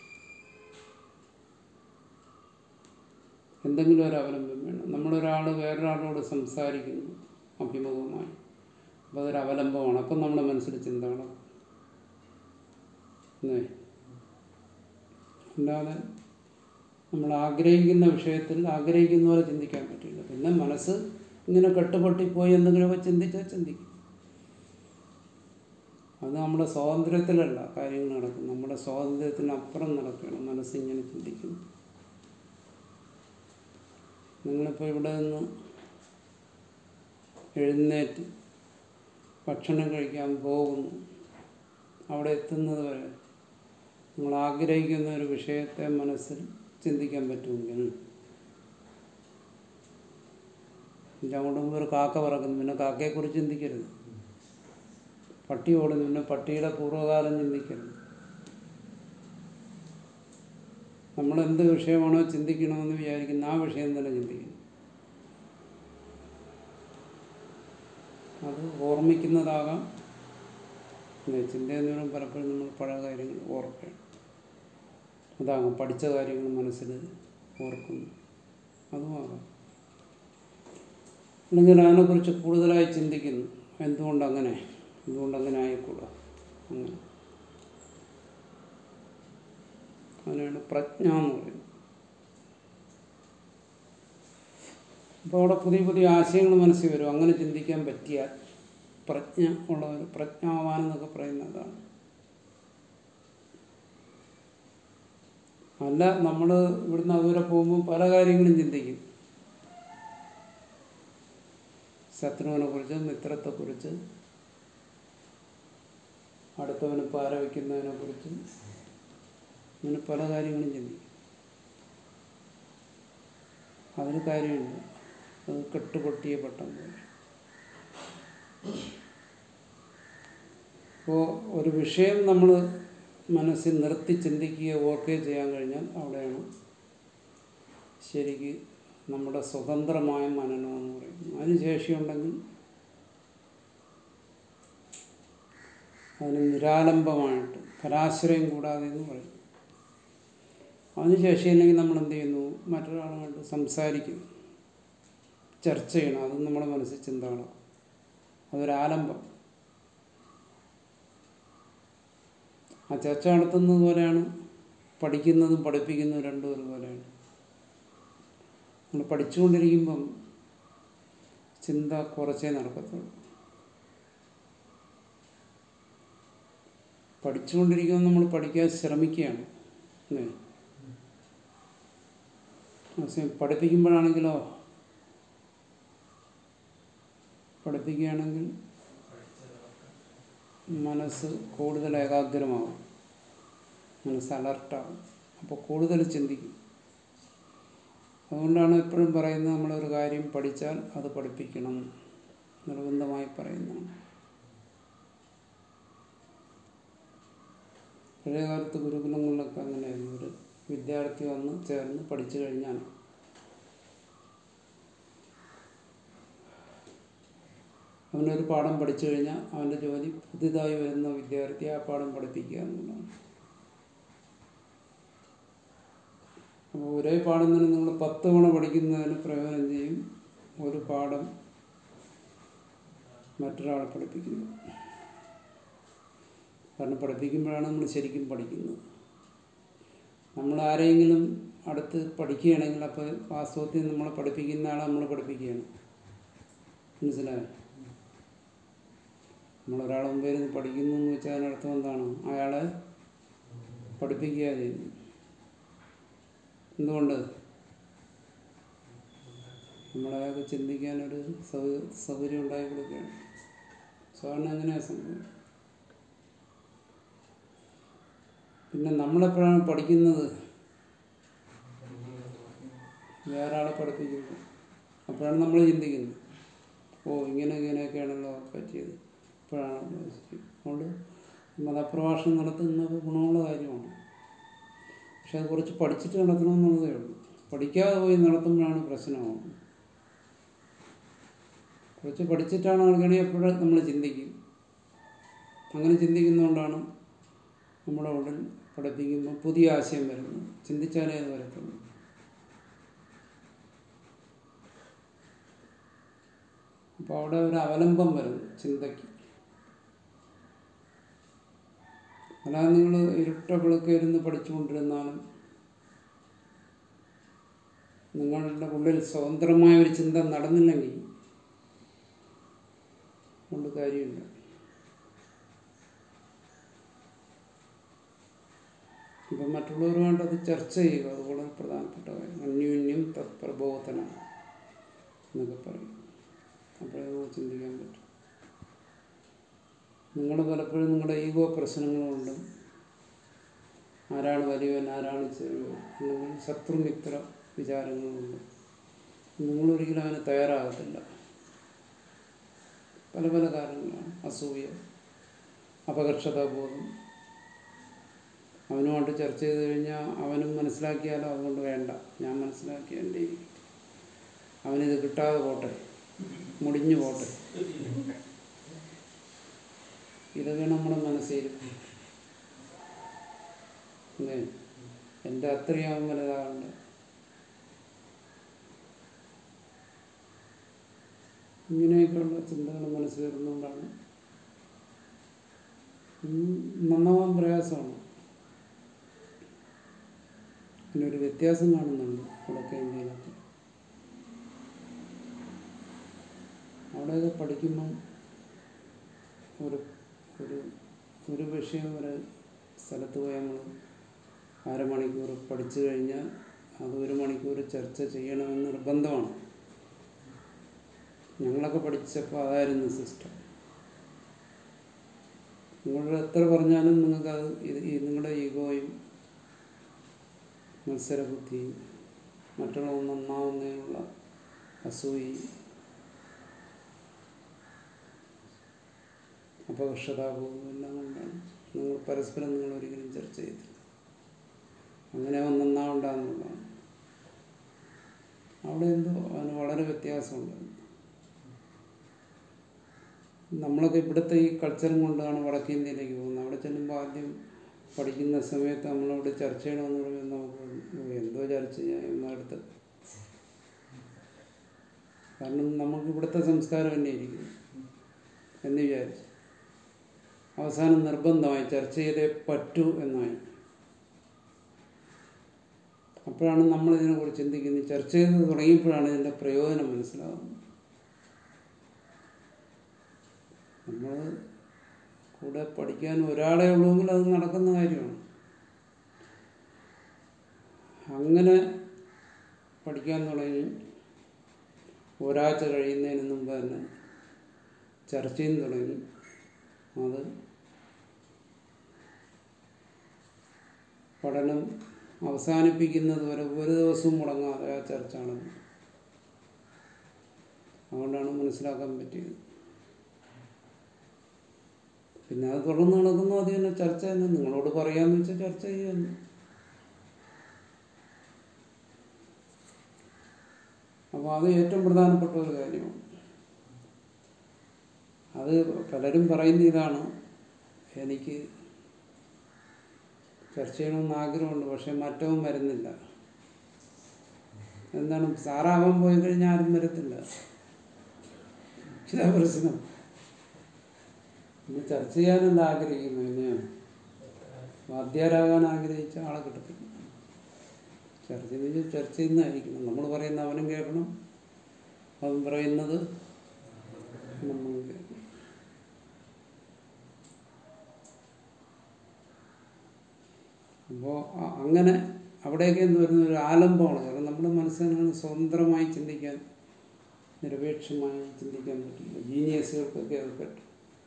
[SPEAKER 1] എന്തെങ്കിലും ഒരു അവലംബം വേണം നമ്മളൊരാൾ വേറൊരാളോട് സംസാരിക്കുന്നു അഭിമുഖമായി അപ്പോൾ അതൊരു അവലംബമാണ് അപ്പം നമ്മുടെ മനസ്സിൽ ചിന്ത നടക്കും അല്ലേ അല്ലാതെ നമ്മൾ ആഗ്രഹിക്കുന്ന വിഷയത്തിൽ ആഗ്രഹിക്കുന്ന പോലെ ചിന്തിക്കാൻ പറ്റില്ല പിന്നെ മനസ്സ് ഇങ്ങനെ കെട്ടുപൊട്ടിപ്പോയി എന്തെങ്കിലുമൊക്കെ ചിന്തിച്ചാൽ ചിന്തിക്കും അത് നമ്മുടെ സ്വാതന്ത്ര്യത്തിലല്ല കാര്യങ്ങൾ നടക്കും നമ്മുടെ സ്വാതന്ത്ര്യത്തിനപ്പുറം നടക്കുകയാണ് മനസ്സിങ്ങനെ ചിന്തിക്കുന്നു നിങ്ങളിപ്പോൾ ഇവിടെ നിന്ന് എഴുന്നേറ്റ് ഭക്ഷണം കഴിക്കാൻ പോകുന്നു അവിടെ എത്തുന്നത് വരെ നിങ്ങൾ ആഗ്രഹിക്കുന്ന ഒരു വിഷയത്തെ മനസ്സിൽ ചിന്തിക്കാൻ പറ്റുമെങ്കിൽ ഇതിൻ്റെ അങ്ങോട്ട് മുമ്പ് ഒരു കാക്ക പറക്കുന്നു പിന്നെ കാക്കയെക്കുറിച്ച് ചിന്തിക്കരുത് പട്ടി ഓടുന്നു പിന്നെ പട്ടിയുടെ പൂർവ്വകാലം ചിന്തിക്കരുത് നമ്മൾ എന്ത് വിഷയമാണോ ചിന്തിക്കണമെന്ന് വിചാരിക്കുന്ന ആ വിഷയം തന്നെ ചിന്തിക്കണം അത് ഓർമ്മിക്കുന്നതാകാം പിന്നെ ചിന്തയെന്ന് പറയുമ്പോൾ പലപ്പോഴും നമ്മൾ പഴയ കാര്യങ്ങൾ ഓർക്കുകയാണ് അതാകാം പഠിച്ച കാര്യങ്ങൾ മനസ്സിൽ ഓർക്കുന്നു അതുമാകാം അല്ലെങ്കിൽ അതിനെക്കുറിച്ച് കൂടുതലായി ചിന്തിക്കുന്നു എന്തുകൊണ്ടങ്ങനെ എന്തുകൊണ്ടങ്ങനെ ആയിക്കൂടാ അങ്ങനെ അതിനാണ് പ്രജ്ഞ എന്ന് പറയുന്നത് അപ്പോൾ അവിടെ പുതിയ പുതിയ ആശയങ്ങൾ മനസ്സിൽ വരും അങ്ങനെ ചിന്തിക്കാൻ പറ്റിയാൽ പ്രജ്ഞ ഉള്ളവർ പ്രജ്ഞാവാൻ എന്നൊക്കെ പറയുന്നതാണ് അല്ല നമ്മൾ ഇവിടുന്ന് അതുവരെ പോകുമ്പോൾ പല കാര്യങ്ങളും ചിന്തിക്കും ശത്രുവിനെ കുറിച്ച് മിത്രത്തെക്കുറിച്ച് അടുത്തവന് പാര വയ്ക്കുന്നതിനെ കുറിച്ച് അങ്ങനെ പല കാര്യങ്ങളും ചിന്തിക്കും അതിന് കാര്യമുണ്ട് അത് കെട്ടുപൊട്ടിയ പട്ടം പോലെ അപ്പോൾ ഒരു വിഷയം നമ്മൾ മനസ്സിൽ നിർത്തി ചിന്തിക്കുകയോ ഓർക്കുകയോ ചെയ്യാൻ കഴിഞ്ഞാൽ അവിടെയാണ് ശരിക്ക് നമ്മുടെ സ്വതന്ത്രമായ മനനം എന്ന് പറയുന്നത് അതിന് ശേഷിയുണ്ടെങ്കിൽ അതിന് നിരാലംബമായിട്ട് പരാശ്രയം കൂടാതെ എന്ന് പറയും അതിന് ശേഷിയില്ലെങ്കിൽ നമ്മൾ എന്ത് ചെയ്യുന്നു മറ്റൊരാളുമായിട്ട് സംസാരിക്കും ചർച്ച ചെയ്യണം അതും നമ്മുടെ മനസ്സിൽ ചിന്തകളാണ് അതൊരാലംബം ആ ചർച്ച നടത്തുന്നത് പോലെയാണ് പഠിക്കുന്നതും പഠിപ്പിക്കുന്നതും രണ്ടും ഒരുപോലെയാണ് നമ്മൾ പഠിച്ചുകൊണ്ടിരിക്കുമ്പം ചിന്ത കുറച്ചേ നടക്കത്തുള്ളൂ പഠിച്ചുകൊണ്ടിരിക്കുമ്പോൾ നമ്മൾ പഠിക്കാൻ ശ്രമിക്കുകയാണ് അല്ലേ പക്ഷേ പഠിപ്പിക്കുമ്പോഴാണെങ്കിലോ പഠിപ്പിക്കുകയാണെങ്കിൽ മനസ്സ് കൂടുതൽ ഏകാഗ്രമാവും മനസ്സ് അലർട്ടാവും അപ്പോൾ കൂടുതൽ ചിന്തിക്കും അതുകൊണ്ടാണ് എപ്പോഴും പറയുന്നത് നമ്മളൊരു കാര്യം പഠിച്ചാൽ അത് പഠിപ്പിക്കണം നിർബന്ധമായി പറയുന്നതാണ് പഴയ കാലത്ത് ഗുരുകുലങ്ങളിലൊക്കെ അങ്ങനെയായിരുന്നു ഒരു വിദ്യാർത്ഥി വന്ന് ചേർന്ന് പഠിച്ചു കഴിഞ്ഞാൽ അവനൊരു പാഠം പഠിച്ചു കഴിഞ്ഞാൽ അവൻ്റെ ജോലി പുതിയതായി വരുന്ന വിദ്യാർത്ഥി ആ പാഠം പഠിപ്പിക്കുക എന്നുള്ളതാണ് അപ്പോൾ ഒരേ പാഠം തന്നെ നിങ്ങൾ പത്ത് തവണ പഠിക്കുന്നതിന് പ്രയോജനം ചെയ്യും ഒരു പാഠം മറ്റൊരാളെ പഠിപ്പിക്കുന്നു കാരണം പഠിപ്പിക്കുമ്പോഴാണ് നമ്മൾ ശരിക്കും പഠിക്കുന്നത് നമ്മൾ ആരെങ്കിലും അടുത്ത് പഠിക്കുകയാണെങ്കിൽ അപ്പോൾ വാസ്തവത്തിൽ നമ്മളെ പഠിപ്പിക്കുന്ന ആളെ നമ്മൾ പഠിപ്പിക്കുകയാണ് മനസ്സിലായോ നമ്മളൊരാളെ മുമ്പേ ഇരുന്ന് പഠിക്കുന്നു എന്ന് വെച്ചാൽ അതിനർത്ഥം എന്താണ് അയാളെ പഠിപ്പിക്കുക ചെയ്യുന്നു എന്തുകൊണ്ട് നമ്മളയാൾക്ക് ചിന്തിക്കാനൊരു സൗ സൗകര്യം ഉണ്ടാക്കി കൊടുക്കുകയാണ് സാധാരണ എങ്ങനെയാണ് സംഭവം പിന്നെ നമ്മളെപ്പോഴാണ് പഠിക്കുന്നത് വേറെ ആളെ പഠിപ്പിക്കുന്നത് അപ്പോഴാണ് നമ്മൾ ചിന്തിക്കുന്നത് ഓ ഇങ്ങനെ ഇങ്ങനെയൊക്കെയാണല്ലോ പറ്റിയത് ഇപ്പോഴാണ് അതുകൊണ്ട് മതപ്രഭാഷണം നടത്തുന്നത് ഗുണമുള്ള കാര്യമാണ് പക്ഷെ അത് കുറച്ച് പഠിച്ചിട്ട് നടത്തണമെന്നുള്ളതേ ഉള്ളൂ പഠിക്കാതെ പോയി നടത്തുമ്പോഴാണ് പ്രശ്നമാകുന്നത് കുറച്ച് പഠിച്ചിട്ടാണ് നടക്കണമെങ്കിൽ എപ്പോഴും നമ്മൾ ചിന്തിക്കും അങ്ങനെ ചിന്തിക്കുന്നതുകൊണ്ടാണ് നമ്മുടെ ഉള്ളിൽ പഠിപ്പിക്കുമ്പോൾ പുതിയ ആശയം വരുന്നത് ചിന്തിച്ചാലേ അത് വരത്തുള്ളൂ അപ്പോൾ അവിടെ ഒരു അവലംബം വരുന്നു ചിന്തയ്ക്ക് അല്ലാതെ നിങ്ങൾ ഇരുട്ടകളൊക്കെ ഇരുന്ന് പഠിച്ചുകൊണ്ടിരുന്നാലും നിങ്ങളുടെ ഉള്ളിൽ സ്വതന്ത്രമായ ഒരു ചിന്ത നടന്നില്ലെങ്കിൽ കൊണ്ട് കാര്യമില്ല ഇപ്പം മറ്റുള്ളവരുമായിട്ട് അത് ചർച്ച ചെയ്യുക അത് വളരെ പ്രധാനപ്പെട്ട കാര്യം അന്യോന്യം തത്പ്രബോധനം എന്നൊക്കെ പറയും അപ്പോഴേ നമുക്ക് ചിന്തിക്കാൻ പറ്റും നിങ്ങൾ പലപ്പോഴും നിങ്ങളുടെ ഈഗോ പ്രശ്നങ്ങളുണ്ട് ആരാണ് വലിയവൻ ആരാണ് ചെറിയവൻ അല്ലെങ്കിൽ ശത്രുമിത്ര വിചാരങ്ങളുണ്ട് നിങ്ങളൊരിക്കലും അതിന് തയ്യാറാകത്തില്ല പല പല കാരണങ്ങളാണ് അസൂയ അപകർഷതാബോധം അവനുമായിട്ട് ചർച്ച ചെയ്ത് കഴിഞ്ഞാൽ അവനും മനസ്സിലാക്കിയാലോ അതുകൊണ്ട് വേണ്ട ഞാൻ മനസ്സിലാക്കിയതിൻ്റെ അവനിത് കിട്ടാതെ പോട്ടെ മുടിഞ്ഞു പോട്ടെ ഇതൊക്കെ നമ്മുടെ മനസ്സിൽ അല്ലേ എൻ്റെ അത്രയും അവൻ വലുതാകണ്ട ഇങ്ങനെയൊക്കെയുള്ള ചിന്തകൾ മനസ്സിൽ വരുന്നതുകൊണ്ടാണ് ഉം നന്നാവാൻ പ്രയാസമാണ് പിന്നെ ഒരു വ്യത്യാസം കാണുന്നുണ്ട് വടക്കേ ഇന്ത്യയിലൊക്കെ അവിടെയൊക്കെ പഠിക്കുമ്പം ഒരു ഒരു ഒരു വിഷയം ഒരു സ്ഥലത്ത് പോയി നമ്മൾ അരമണിക്കൂർ പഠിച്ചു കഴിഞ്ഞാൽ അത് ഒരു മണിക്കൂർ ചർച്ച ചെയ്യണമെന്ന് നിർബന്ധമാണ് ഞങ്ങളൊക്കെ പഠിച്ചപ്പോൾ അതായിരുന്നു സിസ്റ്റം നിങ്ങളോട് എത്ര പറഞ്ഞാലും നിങ്ങൾക്കത് ഇത് ഈ നിങ്ങളുടെ ഈഗോയും മത്സരബുദ്ധിയും മറ്റുള്ളവർ നന്നാവുന്നതിനുള്ള അസൂയയും അപകർഷതാബോധവും എല്ലാം കൊണ്ടാണ് നിങ്ങൾ പരസ്പരം നിങ്ങൾ ഒരിക്കലും ചർച്ച ചെയ്തില്ല അങ്ങനെ അവൻ നന്നാവണ്ടെന്നുള്ളതാണ് അവിടെ എന്തോ അവന് വളരെ വ്യത്യാസമുണ്ട് നമ്മളൊക്കെ ഇവിടുത്തെ ഈ കൾച്ചറും കൊണ്ടാണ് വടക്കേ ഇന്ത്യയിലേക്ക് പോകുന്നത് അവിടെ ചെല്ലുമ്പോൾ ആദ്യം പഠിക്കുന്ന സമയത്ത് നമ്മളവിടെ ചർച്ച ചെയ്യണമെന്ന് പറയുമ്പോൾ നമുക്ക് ഓ, എന്തോ ചർച്ച ചെയ്യാൻ എന്നടുത്ത് കാരണം നമുക്ക് ഇവിടുത്തെ സംസ്കാരം തന്നെ ഇരിക്കും എന്ന് വിചാരിച്ചു അവസാനം നിർബന്ധമായി ചർച്ച ചെയ്തേ പറ്റൂ എന്നായി അപ്പോഴാണ് നമ്മൾ ഇതിനെക്കുറിച്ച് ചിന്തിക്കുന്നത് ചർച്ച ചെയ്ത് തുടങ്ങിയപ്പോഴാണ് ഇതിൻ്റെ പ്രയോജനം മനസ്സിലാകുന്നത് നമ്മൾ കൂടെ പഠിക്കാൻ ഒരാളെ ഉള്ളൂവെങ്കിൽ അത് നടക്കുന്ന കാര്യമാണ് അങ്ങനെ പഠിക്കാൻ തുടങ്ങി ഒരാഴ്ച കഴിയുന്നതിന് മുമ്പ് തന്നെ ചർച്ചയും തുടങ്ങി അത് പഠനം അവസാനിപ്പിക്കുന്നത് വരെ ഒരു ദിവസവും മുടങ്ങാതെ ആ ചർച്ച നടന്നു അതുകൊണ്ടാണ് മനസ്സിലാക്കാൻ പറ്റിയത് പിന്നെ അത് തുടർന്ന് നടക്കുന്നു അത് തന്നെ ചർച്ച തന്നെ നിങ്ങളോട് പറയാന്ന് വെച്ചാൽ ചർച്ച ചെയ്യുന്നു അപ്പോൾ അത് ഏറ്റവും പ്രധാനപ്പെട്ട ഒരു കാര്യമാണ് അത് പലരും പറയുന്ന ഇതാണ് എനിക്ക് ചർച്ച ചെയ്യണമെന്ന് ആഗ്രഹമുണ്ട് പക്ഷെ മറ്റവും വരുന്നില്ല എന്താണ് സാറാവാൻ പോയി കഴിഞ്ഞാൽ ആരും വരത്തില്ല ഇതാ പ്രശ്നം പിന്നെ ചർച്ച ചെയ്യാനല്ല ആഗ്രഹിക്കുന്നു എന്നെയാണ് വാദ്യാരാകാൻ ആഗ്രഹിച്ച ആളെ കിട്ടത്തില്ല ചർച്ച ചെയ്ത് ചർച്ച ചെയ്യുന്നതായിരിക്കണം നമ്മൾ പറയുന്ന അവനും കേൾക്കണം അവൻ പറയുന്നത് നമ്മൾ കേൾക്കണം അപ്പോൾ അങ്ങനെ അവിടെയൊക്കെ എന്ന് പറയുന്ന ഒരു ആലംബമാണ് കാരണം നമ്മുടെ മനസ്സിനാണ് സ്വതന്ത്രമായി ചിന്തിക്കാൻ നിരപേക്ഷമായി ചിന്തിക്കാൻ പറ്റില്ല ജീനിയസുകൾക്കൊക്കെ അത് പറ്റും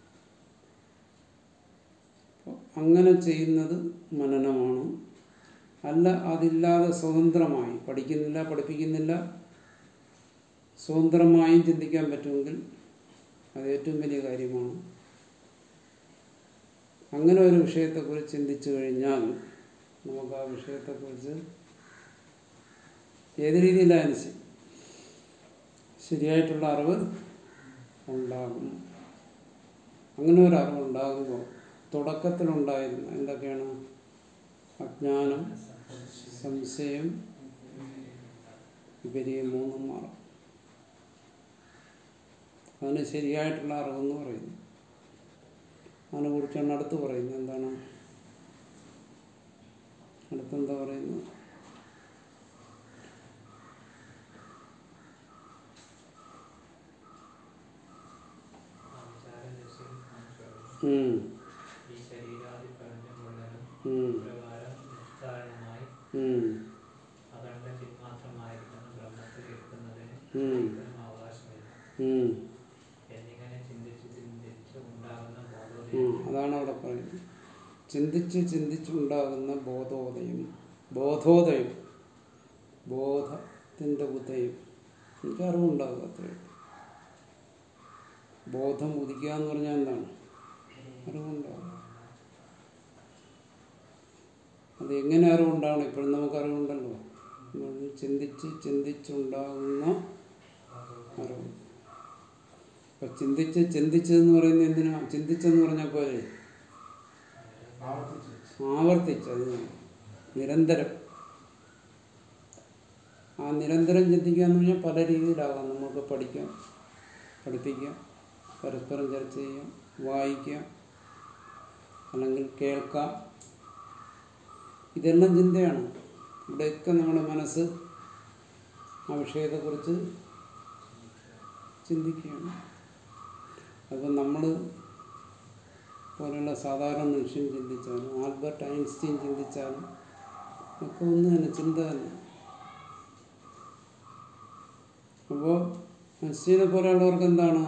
[SPEAKER 1] അപ്പോൾ അങ്ങനെ ചെയ്യുന്നത് മനനമാണ് അല്ല അതില്ലാതെ സ്വതന്ത്രമായി പഠിക്കുന്നില്ല പഠിപ്പിക്കുന്നില്ല സ്വതന്ത്രമായും ചിന്തിക്കാൻ പറ്റുമെങ്കിൽ അത് ഏറ്റവും വലിയ കാര്യമാണ് അങ്ങനെ ഒരു വിഷയത്തെക്കുറിച്ച് ചിന്തിച്ചു കഴിഞ്ഞാൽ നമുക്ക് ആ വിഷയത്തെക്കുറിച്ച് ഏത് രീതിയിലായാലും ശരി ശരിയായിട്ടുള്ള അറിവ് ഉണ്ടാകും അങ്ങനെ ഒരു അറിവ് ഉണ്ടാകുമ്പോൾ തുടക്കത്തിലുണ്ടായിരുന്ന എന്തൊക്കെയാണ് അജ്ഞാനം സംശയം വിപരീയം മൂന്നും മാറും അതിന് ശരിയായിട്ടുള്ള അറിവെന്ന് പറയുന്നു അതിനെ കുറിച്ചാണ് അടുത്ത് പറയുന്നത് എന്താണ് അടുത്തെന്താ പറയുന്നത് ഉം,
[SPEAKER 3] ഈ ശരീരാദി പ്രപഞ്ചം മുഴുവനും
[SPEAKER 1] ഉം,
[SPEAKER 3] പ്രകാരം നിസ്താരണമായി
[SPEAKER 1] ഉം,
[SPEAKER 3] അഖണ്ഡ ചിന്മാത്രമായിരിക്കുന്ന ബ്രഹ്മത്തിൽ എത്തുന്നതിന്
[SPEAKER 1] ഉം.
[SPEAKER 3] ഒരിക്കലും അവകാശമില്ല
[SPEAKER 1] ഉം,
[SPEAKER 3] എന്നിങ്ങനെ ചിന്തിച്ച് ചിന്തിച്ച് ഉണ്ടാകുന്ന
[SPEAKER 1] ഉം.
[SPEAKER 3] ബോധോദയം
[SPEAKER 1] അതാണ് അവിടെ പറയുന്നത് ചിന്തിച്ച് ചിന്തിച്ചുണ്ടാകുന്ന ബോധോദയം ബോധോദയം ബോധത്തിൻ്റെ ഉദയം എനിക്ക് അറിവുണ്ടാകുക അത്രേ ഉള്ളൂ. ബോധം ഉദിക്കുക എന്ന് പറഞ്ഞാൽ എന്താണ് അറിവുണ്ടാകും അത് എങ്ങനെ അറിവുണ്ടാകണം ഇപ്പോഴും നമുക്ക് അറിവുണ്ടല്ലോ നമ്മൾ ചിന്തിച്ച് ചിന്തിച്ചുണ്ടാകുന്ന അറിവ് അപ്പൊ ചിന്തിച്ച് ചിന്തിച്ചതെന്ന് പറയുന്നത് എന്തിനാ ചിന്തിച്ചെന്ന് പറഞ്ഞാൽ പോലെ
[SPEAKER 2] ആവർത്തിച്ച്
[SPEAKER 1] ആവർത്തിച്ച് അത് നിരന്തരം ആ നിരന്തരം ചിന്തിക്കുക എന്ന് പറഞ്ഞാൽ പല രീതിയിലാകാം നമുക്ക് പഠിക്കാം പഠിപ്പിക്കാം പരസ്പരം ചർച്ച ചെയ്യാം വായിക്കാം അല്ലെങ്കിൽ കേൾക്കാം ഇതെല്ലാം ചിന്തയാണ് ഇവിടെയൊക്കെ നമ്മുടെ മനസ്സ് ആ വിഷയത്തെക്കുറിച്ച് ചിന്തിക്കുകയാണ് അപ്പം നമ്മൾ പോലുള്ള സാധാരണ മനുഷ്യൻ ചിന്തിച്ചാലും ആൽബർട്ട് ഐൻസ്റ്റീൻ ചിന്തിച്ചാലും ഒക്കെ ഒന്ന് തന്നെ ചിന്ത തന്നെ അപ്പോൾ ഐൻസ്റ്റീനെ പോലെയുള്ളവർക്ക് എന്താണ്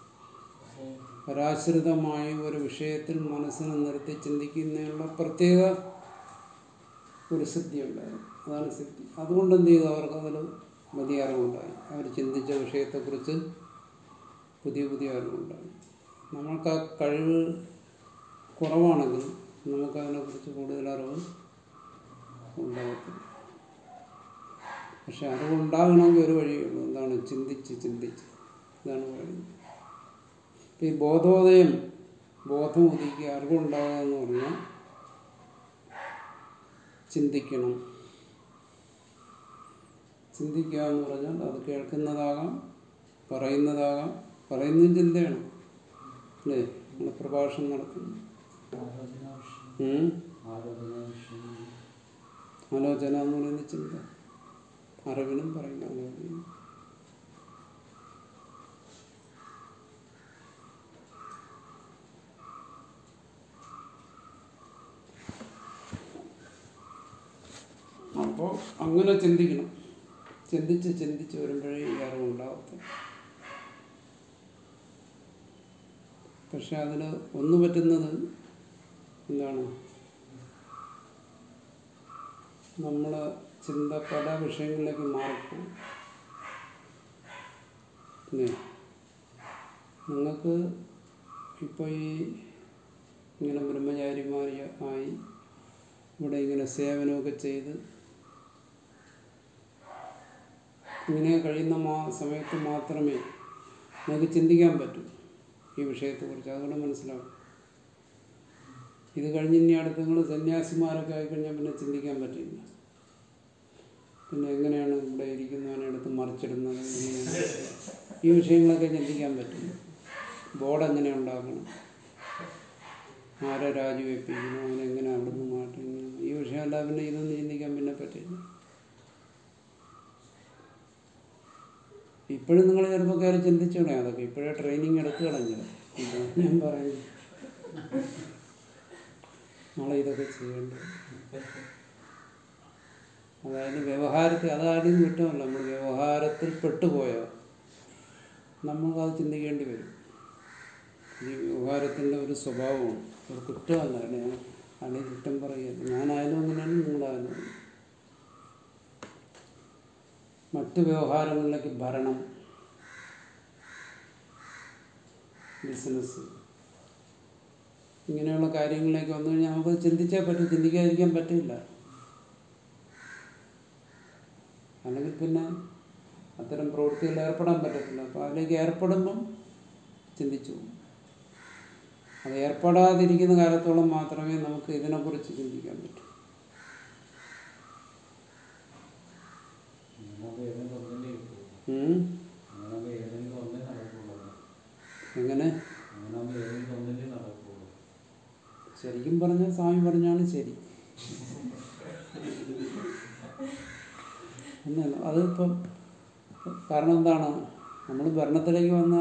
[SPEAKER 1] പരാശ്രിതമായ ഒരു വിഷയത്തിൽ മനസ്സിനെ നിർത്തി ചിന്തിക്കുന്നതിനുള്ള പ്രത്യേക ഒരു സിദ്ധിയുണ്ടായിരുന്നു അതാണ് സിദ്ധി അതുകൊണ്ട് എന്ത് ചെയ്തു അവർക്ക് അതിൽ വലിയ അറിവുണ്ടായി അവർ ചിന്തിച്ച വിഷയത്തെക്കുറിച്ച് പുതിയ പുതിയ അറിവുണ്ടായി നമ്മൾക്ക് ആ കഴിവ് കുറവാണെങ്കിൽ നമുക്കതിനെക്കുറിച്ച് കൂടുതൽ അറിവ് ഉണ്ടാകത്തില്ല പക്ഷെ അറിവുണ്ടാകണമെങ്കിൽ ഒരു വഴിയേ ഉള്ളൂ എന്താണ് ചിന്തിച്ച് ചിന്തിച്ച് ഇതാണ് പറയുന്നത് ഇപ്പം ഈ ബോധോദയം ബോധം ഉദിക്കുക അറിവുണ്ടാകുക എന്ന് പറഞ്ഞാൽ ചിന്തിക്കണം ചിന്തിക്കുക എന്ന് പറഞ്ഞാൽ അത് കേൾക്കുന്നതാകാം പറയുന്നതാകാം പറയുന്നതും ചിന്തയാണ് അല്ലേ നമ്മൾ പ്രഭാഷണം നടത്തുന്നു
[SPEAKER 2] ആലോചന വിഷയം
[SPEAKER 1] ഉം?
[SPEAKER 2] ആലോചന വിഷയം
[SPEAKER 1] ആലോചന എന്ന് പറയുന്ന ചിന്ത അറിവിനും പറയുന്ന ആലോചന അപ്പോൾ അങ്ങനെ ചിന്തിക്കണം ചിന്തിച്ച് ചിന്തിച്ച് വരുമ്പോഴേ ഈ അറിവുണ്ടാകത്തുള്ളൂ പക്ഷെ അതിന് ഒന്ന് പറ്റുന്നത് എന്താണ് നമ്മൾ ചിന്ത പല വിഷയങ്ങളിലേക്ക് മാറിപ്പോകും അല്ലേ നിങ്ങൾക്ക് ഇപ്പോൾ ഈ ഇങ്ങനെ ബ്രഹ്മചാരിമാരി ആയി ഇവിടെ ഇങ്ങനെ സേവനമൊക്കെ ചെയ്ത് ഇങ്ങനെ കഴിയുന്ന മാ സമയത്ത് മാത്രമേ നിങ്ങൾക്ക് ചിന്തിക്കാൻ പറ്റൂ ഈ വിഷയത്തെക്കുറിച്ച് അതുകൊണ്ട് മനസ്സിലാവും ഇത് കഴിഞ്ഞ് ഇനി അടുത്ത് നിങ്ങൾ സന്യാസിമാരൊക്കെ ആയിക്കഴിഞ്ഞാൽ പിന്നെ ചിന്തിക്കാൻ പറ്റില്ല പിന്നെ എങ്ങനെയാണ് ഇവിടെ ഇരിക്കുന്നവനെ എടുത്ത് മറിച്ചിടുന്നത് എങ്ങനെയാണ് ഈ വിഷയങ്ങളൊക്കെ ചിന്തിക്കാൻ പറ്റില്ല ബോർഡ് എങ്ങനെ ഉണ്ടാക്കണം ആരെ രാജിവെപ്പിക്കണം അവനെങ്ങനെ അവിടുന്ന് മാറ്റി ഇങ്ങനെ ഈ വിഷയമല്ല പിന്നെ ഇതൊന്നും ചിന്തിക്കാൻ പിന്നെ പറ്റില്ല ഇപ്പോഴും നിങ്ങൾ ചെറുപ്പക്കാർ ചിന്തിച്ചോണേ അതൊക്കെ ഇപ്പോഴേ ട്രെയിനിങ് എടുത്ത് കളഞ്ഞത് ഇതാണ് ഞാൻ പറയുന്നത് നാളെ ഇതൊക്കെ ചെയ്യേണ്ടത് അതായത് വ്യവഹാരത്തിൽ അതാരും കുറ്റമല്ല നമ്മൾ വ്യവഹാരത്തിൽ പെട്ടുപോയോ നമ്മൾക്കത് ചിന്തിക്കേണ്ടി വരും ഈ വ്യവഹാരത്തിൻ്റെ ഒരു സ്വഭാവമാണ് ഒരു കുറ്റമല്ല അല്ലേ അല്ലെങ്കിൽ കുറ്റം പറയുക ഞാനായാലും അങ്ങനെയാണ് നിങ്ങളായാലും അങ്ങനെ. മറ്റ് വ്യവഹാരങ്ങളിലേക്ക് ഭരണം ബിസിനസ് ഇങ്ങനെയുള്ള കാര്യങ്ങളിലേക്ക് വന്നു കഴിഞ്ഞാൽ നമുക്ക് ചിന്തിച്ചേ പറ്റും ചിന്തിക്കാതിരിക്കാൻ പറ്റില്ല അല്ലെങ്കിൽ പിന്നെ അത്തരം പ്രവൃത്തികളിൽ ഏർപ്പെടാൻ പറ്റത്തില്ല അപ്പോൾ അതിലേക്ക് ഏർപ്പെടുമ്പം ചിന്തിച്ചു പോകും അത് ഏർപ്പെടാതിരിക്കുന്ന കാലത്തോളം മാത്രമേ നമുക്ക് ഇതിനെക്കുറിച്ച് ചിന്തിക്കാൻ പറ്റൂ
[SPEAKER 2] അങ്ങനെ ഏതെങ്കിലും ഒന്നിൻ്റെ കിട്ടുള്ളൂ
[SPEAKER 1] ഉം?
[SPEAKER 2] അങ്ങനെ ഏതെങ്കിലും ഒന്നേ നടക്കുള്ളൂ
[SPEAKER 1] എങ്ങനെ
[SPEAKER 2] അങ്ങനെ ഏതെങ്കിലും ഒന്നിൻ്റെ നടക്കുള്ളൂ
[SPEAKER 1] ശരിക്കും പറഞ്ഞാൽ സ്വാമി പറഞ്ഞാണ് ശരി എന്നല്ല അതിപ്പം കാരണം എന്താണ് നമ്മൾ ഭരണത്തിലേക്ക് വന്ന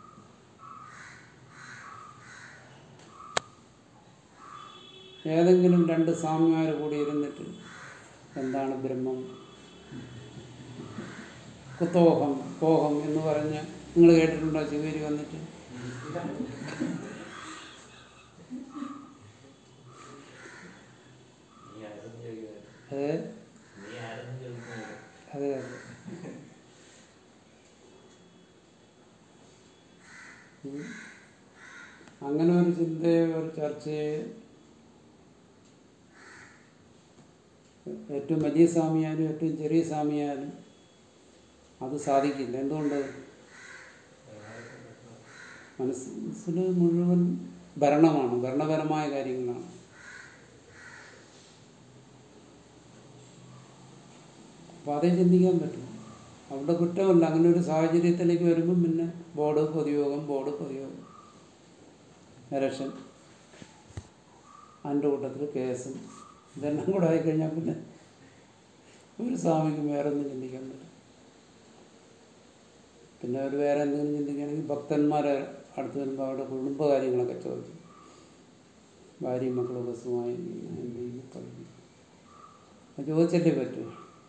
[SPEAKER 1] ഏതെങ്കിലും രണ്ട് സ്വാമിമാർ കൂടി ഇരുന്നിട്ട് എന്താണ് ബ്രഹ്മം കുത്തോഹം കോഹം എന്ന് പറഞ്ഞ് നിങ്ങൾ കേട്ടിട്ടുണ്ടോ ശിവേരി വന്നിട്ട്
[SPEAKER 3] നീ ആരെന്ന് ചോദിക്കുന്നത്
[SPEAKER 1] അതെ
[SPEAKER 3] നീ ആരെന്ന് ചോദിക്കുന്നത്
[SPEAKER 1] അതെ അതെ ഒരു ചിന്തയെ ഒരു ചർച്ചയെ ഏറ്റവും വലിയ സ്വാമിയായാലും ഏറ്റവും ചെറിയ സ്വാമിയായാലും അത് സാധിക്കില്ല എന്തുകൊണ്ട് മനസ്സിൽ മുഴുവൻ ഭരണമാണ് ഭരണപരമായ കാര്യങ്ങളാണ് അപ്പോൾ അതേ ചിന്തിക്കാൻ പറ്റും അവിടെ കുറ്റമല്ല അങ്ങനെ ഒരു സാഹചര്യത്തിലേക്ക് വരുമ്പം പിന്നെ ബോർഡ് പൊതുയോഗം ബോർഡ് പൊതുയോഗം ഇലക്ഷൻ അതിൻ്റെ കൂട്ടത്തിൽ കേസും ഇതെല്ലാം കൂടെ ആയിക്കഴിഞ്ഞാൽ പിന്നെ ഒരു സ്വാമിക്കും വേറെ ഒന്നും ചിന്തിക്കാൻ പറ്റും പിന്നെ അവർ വേറെ എന്തെങ്കിലും ചിന്തിക്കുകയാണെങ്കിൽ ഭക്തന്മാരെ അടുത്ത് വരുമ്പോൾ അവരുടെ കുടുംബകാര്യങ്ങളൊക്കെ ചോദിക്കും ഭാര്യയും മക്കളൊക്കെ സുഖമായി എന്തെങ്കിലും പറയും അത് ചോദിച്ചല്ലേ പറ്റൂ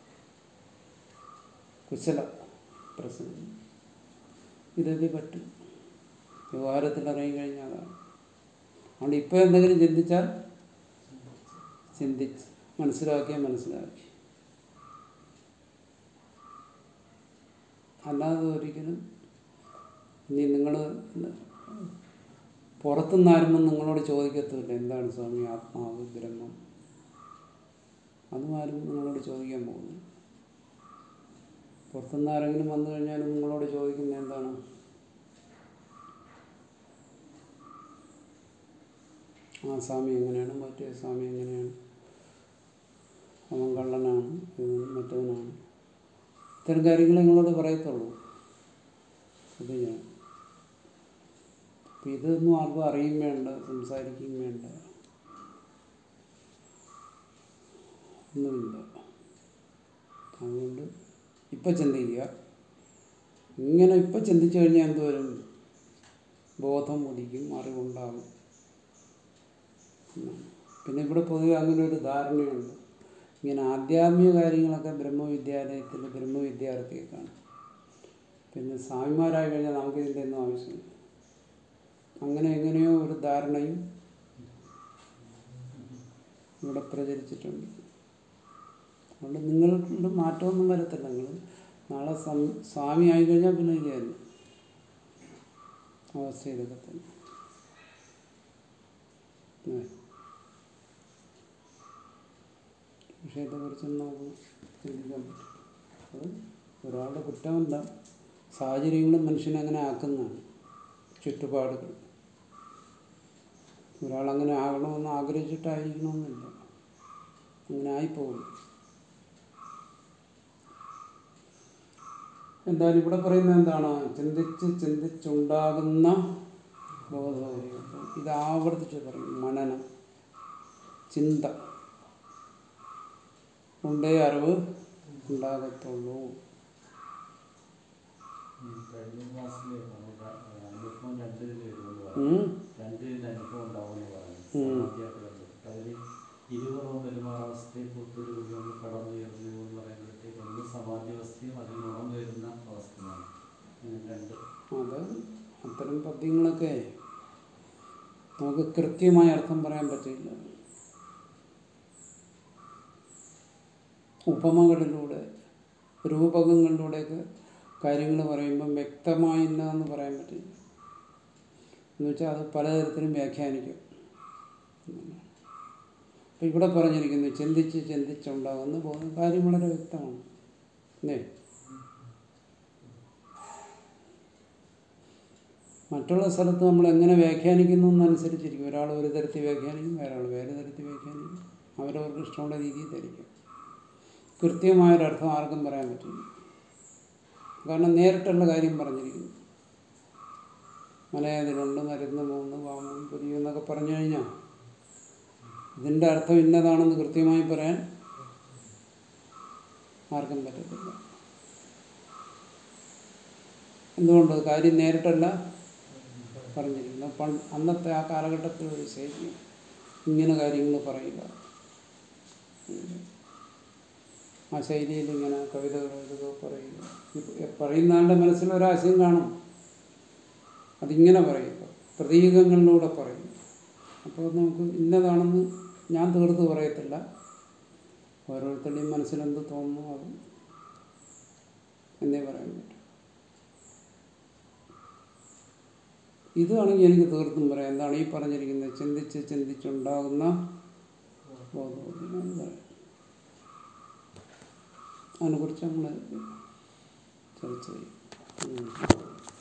[SPEAKER 1] കുശല പ്രശ്നം ഇതൊക്കെ പറ്റും വ്യവഹാരത്തിൽ ഇറങ്ങി കഴിഞ്ഞാൽ അതാണ് അതുകൊണ്ട് ഇപ്പോൾ എന്തെങ്കിലും ചിന്തിച്ചാൽ ചിന്തിച്ച് മനസ്സിലാക്കിയാൽ മനസ്സിലാക്കി അല്ലാതെ ഒരിക്കലും ഇനി നിങ്ങൾ പുറത്തുനിന്ന് ആരുമ്പം നിങ്ങളോട് ചോദിക്കത്തില്ല എന്താണ് സ്വാമി ആത്മാവ് ബ്രഹ്മം അതും ആരും നിങ്ങളോട് ചോദിക്കാൻ പോകുന്നു പുറത്തുനിന്ന് ആരെങ്കിലും വന്നു കഴിഞ്ഞാൽ നിങ്ങളോട് ചോദിക്കുന്നത് എന്താണ് ആ സ്വാമി എങ്ങനെയാണ് മറ്റേ സ്വാമി എങ്ങനെയാണ് അവൻ കള്ളനാണ് ഇവൻ മറ്റവനാണ് ഇത്തരം കാര്യങ്ങൾ നിങ്ങളോട് പറയത്തുള്ളൂ അത് ഞാൻ അപ്പം ഇതൊന്നും ആർക്കും അറിയും വേണ്ട സംസാരിക്കുകയും വേണ്ട ഒന്നുമില്ല അതുകൊണ്ട് ഇപ്പം ചിന്തിക്കുക ഇങ്ങനെ ഇപ്പം ചിന്തിച്ചു കഴിഞ്ഞാൽ എന്തുവരും ബോധം ഉദിക്കും അറിവുണ്ടാകും എന്നാണ്. പിന്നെ ഇവിടെ പൊതുവെ അങ്ങനെ ഒരു ധാരണയുണ്ട് ഇങ്ങനെ ആധ്യാത്മിക കാര്യങ്ങളൊക്കെ ബ്രഹ്മവിദ്യാലയത്തിൽ ബ്രഹ്മവിദ്യാർത്ഥിയെ കാണും പിന്നെ സ്വാമിമാരായി കഴിഞ്ഞാൽ നമുക്ക് ഇതിൻ്റെ ഒന്നും ആവശ്യമില്ല അങ്ങനെ എങ്ങനെയോ ഒരു ധാരണയും ഇവിടെ പ്രചരിച്ചിട്ടുണ്ട് അതുകൊണ്ട് നിങ്ങൾക്ക് മാറ്റമൊന്നും വരത്തില്ല നിങ്ങൾ നാളെ സം സ്വാമി ആയിക്കഴിഞ്ഞാൽ പിന്നെ ഇത് തന്നെ അവസ്ഥ ഇതൊക്കെ തന്നെ ഏ. വിഷയത്തെക്കുറിച്ച് നമുക്ക് ചിന്തിക്കാൻ പറ്റും അത് ഒരാളുടെ കുറ്റമല്ല സാഹചര്യങ്ങളും മനുഷ്യനെ അങ്ങനെ ആക്കുന്നതാണ് ചുറ്റുപാടുകൾ ഒരാളങ്ങനെ ആകണമെന്ന് ആഗ്രഹിച്ചിട്ടായിരിക്കണമെന്നില്ല അങ്ങനെ ആയിപ്പോകും എന്തായാലും ഇവിടെ പറയുന്നത് എന്താണ് ചിന്തിച്ച് ചിന്തിച്ചുണ്ടാകുന്ന ബോധോദയം ഇത് ആവർത്തിച്ച് പറയും മനനം ചിന്ത കൊണ്ടേ അറിവ് ഉണ്ടാകത്തുള്ളൂ
[SPEAKER 2] ഉം. കഴിഞ്ഞ ക്ലാസ്സിൽ അനുഭവം രണ്ടിൽ വരുമെന്ന് പറഞ്ഞു
[SPEAKER 1] ഉം?
[SPEAKER 2] രണ്ടിൽ അനുഭവം ഉണ്ടാവുമെന്ന് പറഞ്ഞു
[SPEAKER 1] ഉം.
[SPEAKER 2] സമാധിയായിട്ട് ബന്ധപ്പെട്ട് അതിൽ ഇരുപതോ പെരുമാറാവസ്ഥയെ പുറത്തൊരു കൊണ്ട് കടന്നു വരുന്നു എന്ന് പറയുമ്പോഴത്തേക്ക് ഒന്ന് സമാധി അവസ്ഥയും അതിൽ ഉണർന്നു വരുന്ന അവസ്ഥയാണ് ഇങ്ങനെ രണ്ട്
[SPEAKER 1] അത് അത്തരം പദ്യങ്ങളൊക്കെ നമുക്ക് കൃത്യമായ അർത്ഥം പറയാൻ പറ്റില്ല ഉപമകളിലൂടെ രൂപകങ്ങളിലൂടെയൊക്കെ കാര്യങ്ങൾ പറയുമ്പം വ്യക്തമായില്ല എന്ന് പറയാൻ പറ്റില്ല എന്ന് വെച്ചാൽ അത് പലതരത്തിലും വ്യാഖ്യാനിക്കും അപ്പം ഇവിടെ പറഞ്ഞിരിക്കുന്നു ചിന്തിച്ച് ചിന്തിച്ചുണ്ടാകുന്ന പോകുന്ന കാര്യം വളരെ വ്യക്തമാണ് അല്ലേ മറ്റുള്ള സ്ഥലത്ത് നമ്മൾ എങ്ങനെ വ്യാഖ്യാനിക്കുന്നു എന്നനുസരിച്ചിരിക്കും ഒരാൾ ഒരു തരത്തിൽ വ്യാഖ്യാനിക്കും വേറൊരാൾ വേറെ തരത്തിൽ വ്യാഖ്യാനിക്കും അവരവർക്ക് ഇഷ്ടമുള്ള രീതിയിൽ ധരിക്കും കൃത്യമായൊരർത്ഥം ആർക്കും പറയാൻ പറ്റില്ല കാരണം നേരിട്ടുള്ള കാര്യം പറഞ്ഞിരിക്കുന്നു മലയാതിലുണ്ട് മരുന്ന് മൂന്ന് വാമം പുരിയും എന്നൊക്കെ പറഞ്ഞു കഴിഞ്ഞാൽ ഇതിൻ്റെ അർത്ഥം ഇന്നതാണെന്ന് കൃത്യമായി പറയാൻ ആർക്കും പറ്റത്തില്ല എന്തുകൊണ്ട് കാര്യം നേരിട്ടല്ല പറഞ്ഞിരിക്കുന്നു പണ്ട് അന്നത്തെ ആ കാലഘട്ടത്തിൽ ഒരു ശൈലി ഇങ്ങനെ കാര്യങ്ങൾ പറയില്ല ആ ശൈലിയിൽ ഇങ്ങനെ കവിതകൾ ഇതൊക്കെ പറയില്ല ഈ പറയുന്ന ആളുടെ മനസ്സിൽ ഒരാശയം കാണും അതിങ്ങനെ പറയും പ്രതീകങ്ങളിലൂടെ പറയും അപ്പോൾ നമുക്ക് ഇന്നതാണെന്ന് ഞാൻ തീർത്ത് പറയത്തില്ല ഓരോരുത്തരുടെയും മനസ്സിലെന്ത് തോന്നുന്നു അത് എന്നേ പറയാൻ പറ്റും ഇതാണെങ്കിൽ എനിക്ക് തീർത്തും പറയാം എന്താണ് ഈ പറഞ്ഞിരിക്കുന്നത് ചിന്തിച്ച് ചിന്തിച്ചുണ്ടാകുന്ന ബോധബോധ്യം പറയാം അതിനെക്കുറിച്ച് നമ്മൾ ചർച്ച ചെയ്യും ഉം.